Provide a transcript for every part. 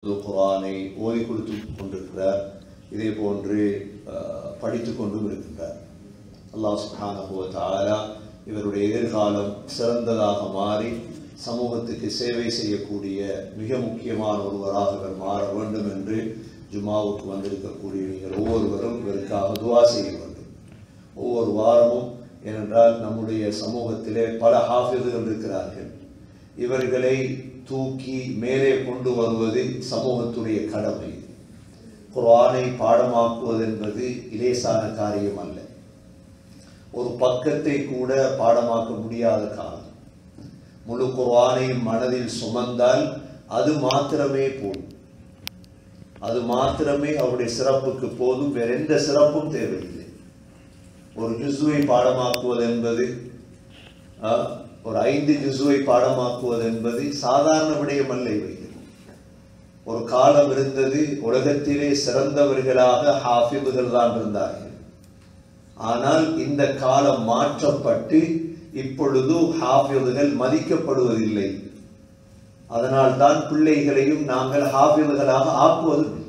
குரானை ஓதி கொடுத்து கொண்டிருக்கிறார் இதே போன்று படித்து கொண்டும் இருக்கின்றார் அல்லாஹ் சுப்ஹானஹு வ தஆலா இவருடைய எதிர்காலம் சிறந்ததாக மாறி சமூகத்துக்கு சேவை செய்யக்கூடிய மிக முக்கியமான ஒருவராக இவர் மாற வேண்டும் என்று ஜுமாவுக்கு வந்திருக்கக்கூடிய நீங்கள் ஒவ்வொருவரும் இவருக்காக துவா செய்ய வேண்டும் ஒவ்வொரு வாரமும் ஏனென்றால் நம்முடைய சமூகத்திலே பல ஹாஃபிதுகள் இருக்கிறார்கள் இவர்களை தூக்கி மேலே கொண்டு வருவது சமூகத்துடைய கடமை குர்ஆனை பாடமாக்குவது என்பது இலேசான காரியம் அல்ல ஒரு பக்கத்தை கூட பாடமாக்க முடியாத காலம் முழு குர்ஆனையும் மனதில் சுமந்தால் அது மாத்திரமே போதும் அது மாத்திரமே அவருடைய சிறப்புக்கு போதும் வேற எந்த சிறப்பும் தேவையில்லை ஒரு ஜுசுவை பாடமாக்குவது என்பது ஒரு ஐந்து ஜுசுவை பாடமாக்குவது என்பது சாதாரண விடயம் அல்ல இவைகள் ஒரு காலம் இருந்தது உலகத்திலே சிறந்தவர்களாக ஹாஃபிதுகள் தான் இருந்தார்கள் ஆனால் இந்த காலம் மாற்றப்பட்டு இப்பொழுது ஹாஃபிதுகள் மதிக்கப்படுவதில்லை அதனால் தான் பிள்ளைகளையும் நாங்கள் ஹாஃபிதுகளாக ஆக்குவதில்லை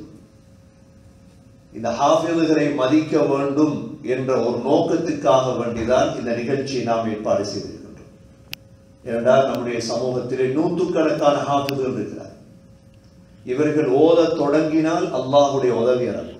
இந்த ஹாஃபிதுகளை மதிக்க வேண்டும் என்ற ஒரு நோக்கத்துக்காக வேண்டிதான் இந்த நிகழ்ச்சியை நாம் ஏற்பாடு செய்திருக்கின்றோம் ஏனென்றால் நம்முடைய சமூகத்திலே நூற்றுக்கணக்கான ஹாஃபிதுகள் இருக்கிறார் இவர்கள் ஓத தொடங்கினால் அல்லாஹுடைய உதவி இறங்கும்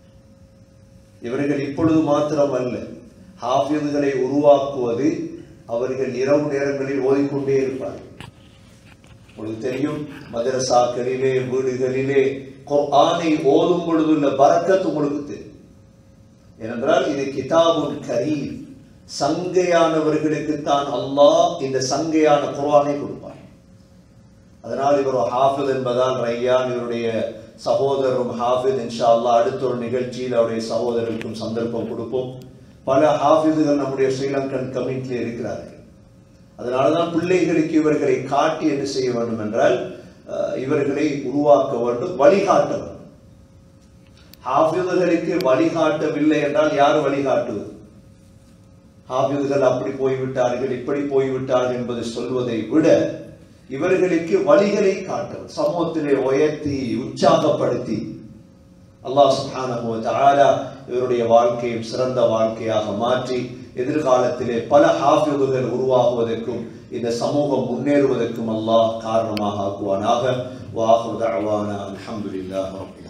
இவர்கள் இப்பொழுது மாத்திரம் அல்ல ஹாஃபிதுகளை உருவாக்குவது அவர்கள் இரவு நேரங்களில் ஓதிக்கொண்டே இருப்பார்கள் உங்களுக்கு தெரியும் மதரசாக்களிலே வீடுகளிலே ஆனை ஓதும் பொழுதுள்ள பறக்கத்து உங்களுக்கு தெரியும் ஏனென்றால் இது கிதாபுல் கரீம் சங்கையானவர்களுக்கு தான் அல்லாஹ் இந்த சங்கையான குர்ஆனை கொடுப்பார் அதனால் இவர் ஹாஃபித் என்பதால் ரையான் இவருடைய சகோதரரும் ஹாஃபித் இன்ஷா அல்லா அடுத்த ஒரு நிகழ்ச்சியில் அவருடைய சகோதரருக்கும் சந்தர்ப்பம் கொடுப்போம் பல ஹாஃபிதுகள் நம்முடைய ஸ்ரீலங்கன் கமிட்டியில் இருக்கிறார்கள் அதனாலதான் பிள்ளைகளுக்கு இவர்களை காட்டி என்ன செய்ய வேண்டும் என்றால் இவர்களை உருவாக்க வேண்டும் வழிகாட்ட வேண்டும் ஹாஃபிதுகளுக்கு வழிகாட்டவில்லை என்றால் யார் வழிகாட்டுவது ஹாஃபிதுகள் அப்படி போய்விட்டார்கள் இப்படி போய்விட்டார்கள் என்பது சொல்வதை விட இவர்களுக்கு வழிகளை காட்டும் சமூகத்திலே உயர்த்தி உற்சாகப்படுத்தி அல்லாஹ் சுப்ஹானஹு தஆலா இவருடைய வாழ்க்கையும் சிறந்த வாழ்க்கையாக மாற்றி எதிர்காலத்திலே பல ஹாஃபிதுகள் உருவாகுவதற்கும் இந்த சமூகம் முன்னேறுவதற்கும் அல்லாஹ் காரணமாக ஆக்குவானாக வாஹு தஅவானா அல்ஹம்துலில்லாஹி ரப்பில்